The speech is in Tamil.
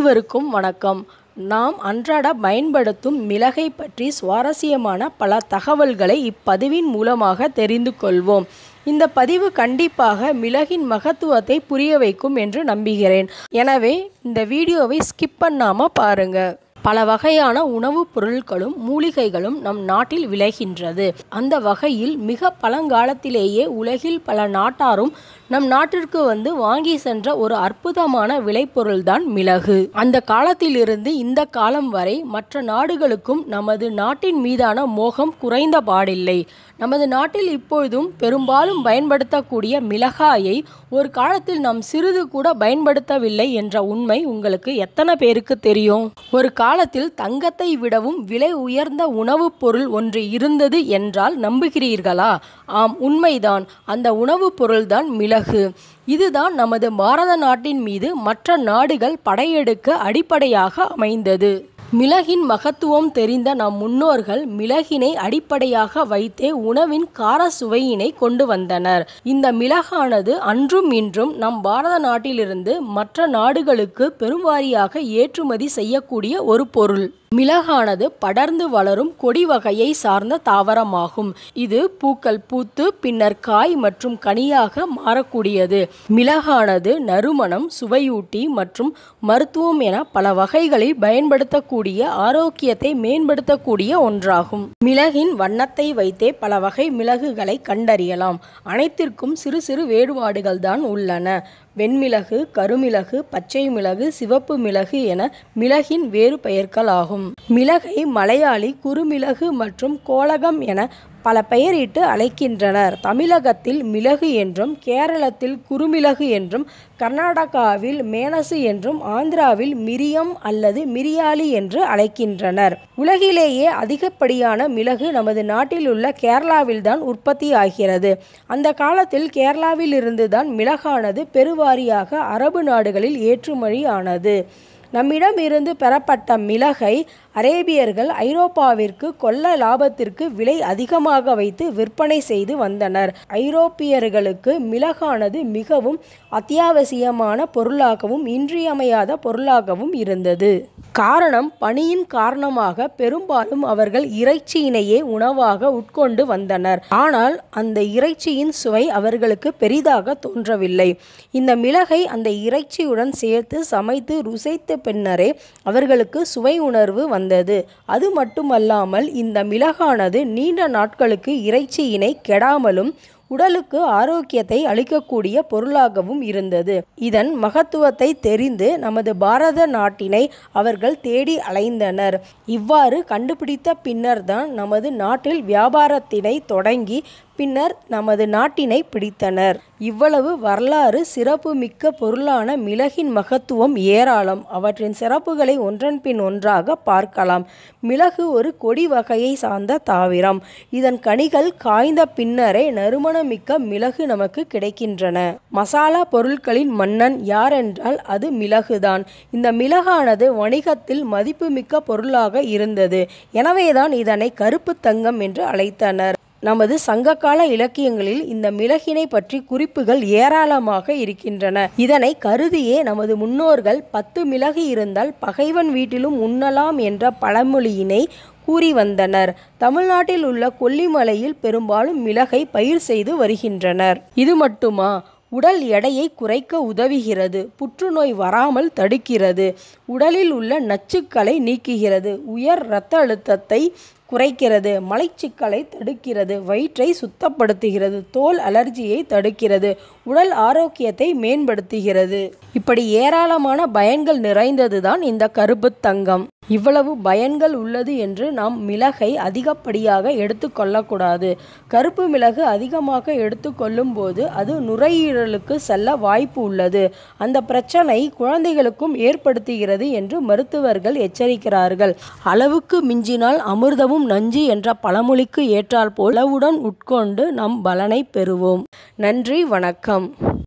அனைவருக்கும் வணக்கம் நாம் அன்றாட பயன்படுத்தும் மிளகை பற்றி சுவாரஸ்யமான பல தகவல்களை இப்பதிவின் மூலமாக தெரிந்து கொள்வோம் இந்த பதிவு கண்டிப்பாக மிளகின் மகத்துவத்தை புரிய வைக்கும் என்று நம்புகிறேன் எனவே இந்த வீடியோவை ஸ்கிப் பண்ணாம பாருங்க பல வகையான உணவுப் பொருட்களும் மூலிகைகளும் நம் நாட்டில் விளைகின்றது அந்த வகையில் மிக பழங்காலத்திலேயே உலகில் பல நாட்டாரும் நம் நாட்டிற்கு வந்து வாங்கி சென்ற ஒரு அற்புதமான விளைபொருள்தான் மிளகு அந்த காலத்திலிருந்து இந்த காலம் வரை மற்ற நாடுகளுக்கும் நமது நாட்டின் மீதான மோகம் குறைந்த பாடில்லை நமது நாட்டில் இப்பொழுதும் பெரும்பாலும் பயன்படுத்தக்கூடிய மிளகாயை ஒரு காலத்தில் நாம் சிறிது கூட பயன்படுத்தவில்லை என்ற உண்மை உங்களுக்கு எத்தனை பேருக்கு தெரியும் ஒரு காலத்தில் தங்கத்தை விடவும் விலை உயர்ந்த உணவுப் பொருள் ஒன்று இருந்தது என்றால் நம்புகிறீர்களா ஆம் உண்மைதான் அந்த உணவுப் பொருள்தான் மிளகு இதுதான் நமது பாரத நாட்டின் மீது மற்ற நாடுகள் படையெடுக்க அடிப்படையாக அமைந்தது மிளகின் மகத்துவம் தெரிந்த நம் முன்னோர்கள் மிளகினை அடிப்படையாக வைத்தே உணவின் கார சுவையினை கொண்டு வந்தனர் இந்த மிளகானது அன்றும் இன்றும் நம் பாரத நாட்டிலிருந்து மற்ற நாடுகளுக்கு பெருவாரியாக ஏற்றுமதி செய்யக்கூடிய ஒரு பொருள் மிளகானது படர்ந்து வளரும் கொடி வகையை சார்ந்த தாவரமாகும் இது பூக்கள் பூத்து பின்னர் காய் மற்றும் கனியாக மாறக்கூடியது மிளகானது நறுமணம் சுவையூட்டி மற்றும் மருத்துவம் என பல வகைகளில் பயன்படுத்தக்கூடிய ஆரோக்கியத்தை மேம்படுத்தக்கூடிய ஒன்றாகும் மிளகின் வண்ணத்தை வைத்தே பல வகை மிளகுகளை கண்டறியலாம் அனைத்திற்கும் சிறு சிறு வேறுபாடுகள் தான் உள்ளன வெண்மிளகு கருமிளகு பச்சை மிளகு சிவப்பு மிளகு என மிளகின் வேறு பெயர்கள் ஆகும் மிளகை மலையாளி குறுமிளகு மற்றும் கோலகம் என பல பெயரிட்டு அழைக்கின்றனர் தமிழகத்தில் மிளகு என்றும் கேரளத்தில் குறுமிளகு என்றும் கர்நாடகாவில் மேனசு என்றும் ஆந்திராவில் மிரியம் அல்லது மிரியாலி என்று அழைக்கின்றனர் உலகிலேயே அதிகப்படியான மிளகு நமது நாட்டில் உள்ள கேரளாவில்தான் உற்பத்தி ஆகிறது அந்த காலத்தில் கேரளாவில் இருந்துதான் மிளகானது பெருவாரியாக அரபு நாடுகளில் ஏற்றுமதி ஆனது நம்மிடம் இருந்து பெறப்பட்ட மிளகை அரேபியர்கள் ஐரோப்பாவிற்கு கொள்ள லாபத்திற்கு விலை அதிகமாக வைத்து விற்பனை செய்து வந்தனர் ஐரோப்பியர்களுக்கு மிளகானது மிகவும் அத்தியாவசியமான பொருளாகவும் இன்றியமையாத பொருளாகவும் இருந்தது காரணம் பணியின் காரணமாக பெரும்பாலும் அவர்கள் இறைச்சியினையே உணவாக உட்கொண்டு வந்தனர் ஆனால் அந்த இறைச்சியின் சுவை அவர்களுக்கு பெரிதாக தோன்றவில்லை இந்த மிளகை அந்த இறைச்சியுடன் சேர்த்து சமைத்து ருசித்த பின்னரே அவர்களுக்கு சுவை உணர்வு வந்தது அது மட்டுமல்லாமல் இந்த மிளகானது நீண்ட நாட்களுக்கு இறைச்சியினை கெடாமலும் உடலுக்கு ஆரோக்கியத்தை அளிக்கக்கூடிய பொருளாகவும் இருந்தது இதன் மகத்துவத்தை தெரிந்து நமது பாரத நாட்டினை அவர்கள் தேடி அலைந்தனர் இவ்வாறு கண்டுபிடித்த பின்னர்தான் நமது நாட்டில் வியாபாரத்தினை தொடங்கி பின்னர் நமது நாட்டினை பிடித்தனர் இவ்வளவு வரலாறு சிறப்பு மிக்க பொருளான மிளகின் மகத்துவம் ஏராளம் அவற்றின் சிறப்புகளை ஒன்றன் பின் ஒன்றாக பார்க்கலாம் மிளகு ஒரு கொடி வகையை சார்ந்த தாவிரம் இதன் கனிகள் காய்ந்த பின்னரே நறுமணமிக்க மிளகு நமக்கு கிடைக்கின்றன மசாலா பொருட்களின் மன்னன் யாரென்றால் அது மிளகுதான் இந்த மிளகானது வணிகத்தில் மதிப்புமிக்க பொருளாக இருந்தது எனவேதான் இதனை கருப்பு தங்கம் என்று அழைத்தனர் நமது சங்ககால இலக்கியங்களில் இந்த மிளகினை பற்றி குறிப்புகள் ஏராளமாக இருக்கின்றன இதனை கருதியே நமது முன்னோர்கள் பத்து மிளகு இருந்தால் பகைவன் வீட்டிலும் உண்ணலாம் என்ற பழமொழியினை கூறி வந்தனர் தமிழ்நாட்டில் உள்ள கொல்லிமலையில் பெரும்பாலும் மிளகை பயிர் செய்து வருகின்றனர் இது மட்டுமா உடல் எடையை குறைக்க உதவுகிறது புற்றுநோய் வராமல் தடுக்கிறது உடலில் உள்ள நச்சுக்களை நீக்குகிறது உயர் இரத்த அழுத்தத்தை குறைக்கிறது மலைச்சிக்கலை தடுக்கிறது வயிற்றை சுத்தப்படுத்துகிறது தோல் அலர்ஜியை தடுக்கிறது உடல் ஆரோக்கியத்தை மேம்படுத்துகிறது இப்படி ஏராளமான பயன்கள் நிறைந்ததுதான் இந்த கருப்பு தங்கம் இவ்வளவு பயன்கள் உள்ளது என்று நாம் மிளகை அதிகப்படியாக எடுத்துக்கொள்ளக்கூடாது கருப்பு மிளகு அதிகமாக எடுத்துக்கொள்ளும் போது அது நுரையீரலுக்கு செல்ல வாய்ப்பு உள்ளது அந்த பிரச்சனை குழந்தைகளுக்கும் ஏற்படுத்துகிறது என்று மருத்துவர்கள் எச்சரிக்கிறார்கள் அளவுக்கு மிஞ்சினால் அமிர்தமும் நஞ்சு என்ற பழமொழிக்கு ஏற்றால் போல் அளவுடன் உட்கொண்டு நம் பலனை பெறுவோம் நன்றி வணக்கம்